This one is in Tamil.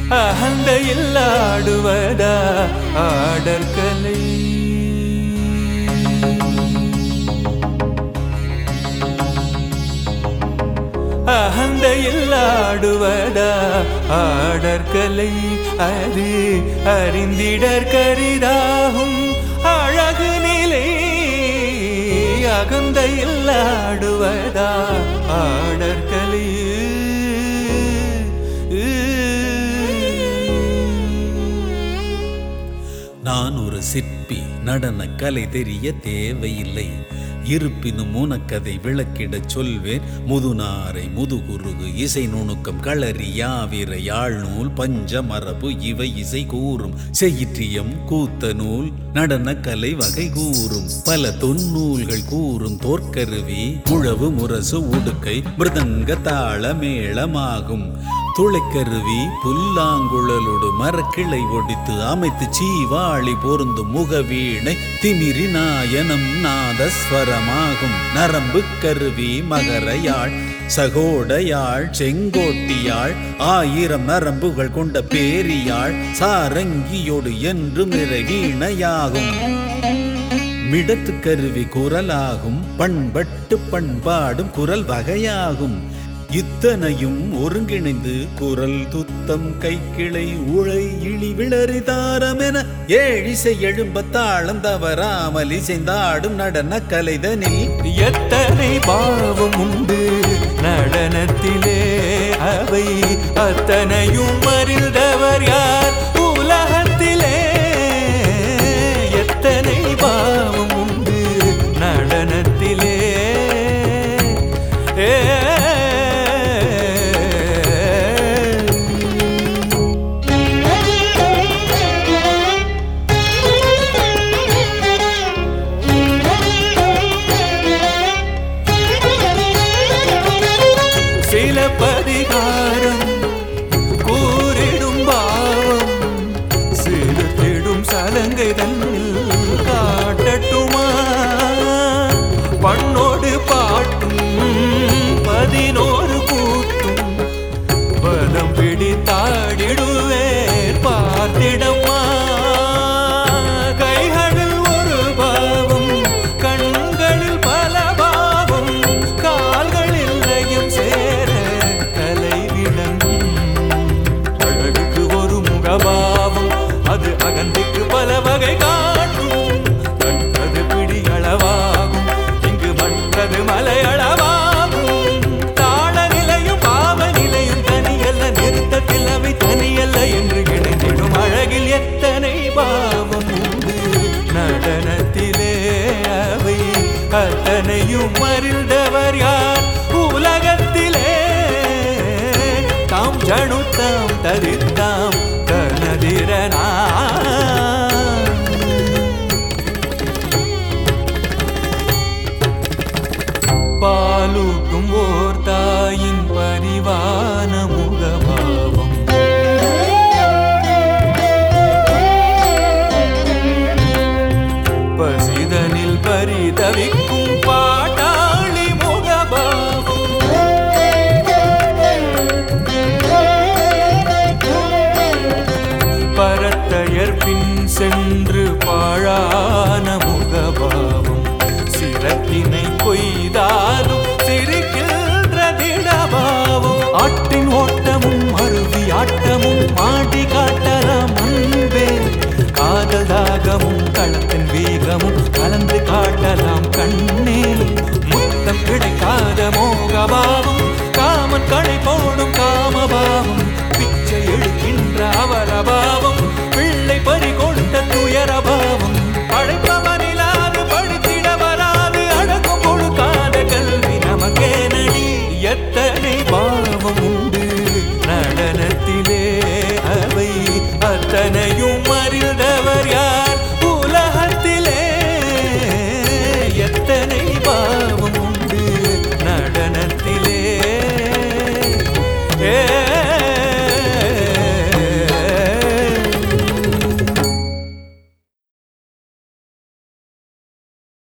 அகந்தையில் ஆடுவதா ஆடற்கலை அகந்தையில் ஆடுவதா ஆடற்கலை அது அறிந்திடற் கரிதாகும் அழகு நிலை அகந்தையில் ஆடுவதா ஆடற்கலை நான் ஒரு சிற்பி நடன கலை தெரிய தேவையில்லை இருப்பினும் உனக்கதை விளக்கிடச் சொல்வேன் முதுநாரை முதுகுருகு இசை நுணுக்கம் களரி யாவிர யாழ்நூல் பஞ்ச மரபு இவை இசை கூறும் செயிற்றியம் கூத்த நூல் நடன கலை வகை கூறும் பல தொன்னூல்கள் கூறும் தோற்கருவி முழவு முரசு உடுக்கை மிருதங்க தாள மேளமாகும் துளைக்கருவி புல்லாங்குழலோடு மரக்கிளை ஒடித்து அமைத்து சீவாளி பொருந்தும் முகவீணை திமிரி நாயனம் நாதஸ்வரமாகும் நரம்பு கருவி மகர யாழ் சகோட யாழ் செங்கோட்டியாழ் ஆயிரம் நரம்புகள் கொண்ட பேரியாழ் சாரங்கியோடு என்றும் நிறைவீணையாகும் மிடத்து கருவி குரலாகும் பண்பட்டு பண்பாடும் குரல் வகையாகும் இத்தனையும் ஒருங்கிணைந்து குரல் துத்தம் கைக்கிளை உழை இழி விளறி தாரமென ஏழிசை எழும்ப தாளம் தவறாமல் இசைந்தாடும் நடன கலைதனில் எத்தனை பாவம் உண்டு நடனத்திலே அவை அத்தனையும் அறிந்தவர் யார் உலகத்திலே எத்தனை பாவம் உண்டு நடனத்திலே ஏ சில பதிகாரம் கூறிடும் பாவம் சிறுத்திடும் சலங்கை தன்னில் காட்டட்டுமா பண்ணோடு பாட்டும் பதினோரு கூத்தும் பதம் பிடித்தாடிடுவேன் பார்த்திடம்மா கைகளில் ஒரு பாவம் கண்களில் பல பாவம் கால்களில் லயம் சேர கலை விளங்கும் அழகுக்கு ஒரு முகபாவம் அது அகந்திக்கு பல வகை காட்டும் கண்டது பிடியளவாகும் இங்கு மற்றது மலையளவாகும் தாள நிலையும் பாவ நிலையும் தனியல்ல நிறுத்தத்தில் அவை தனியல்ல என்று இணைந்திடும் அழகில் எத்தனை பாவம் உண்டு நடனத்திலே அவை அத்தனையும் அறிந்தவர் யார் உலகத்திலே தாம் ஜனுத்தாம் தரித்தாம்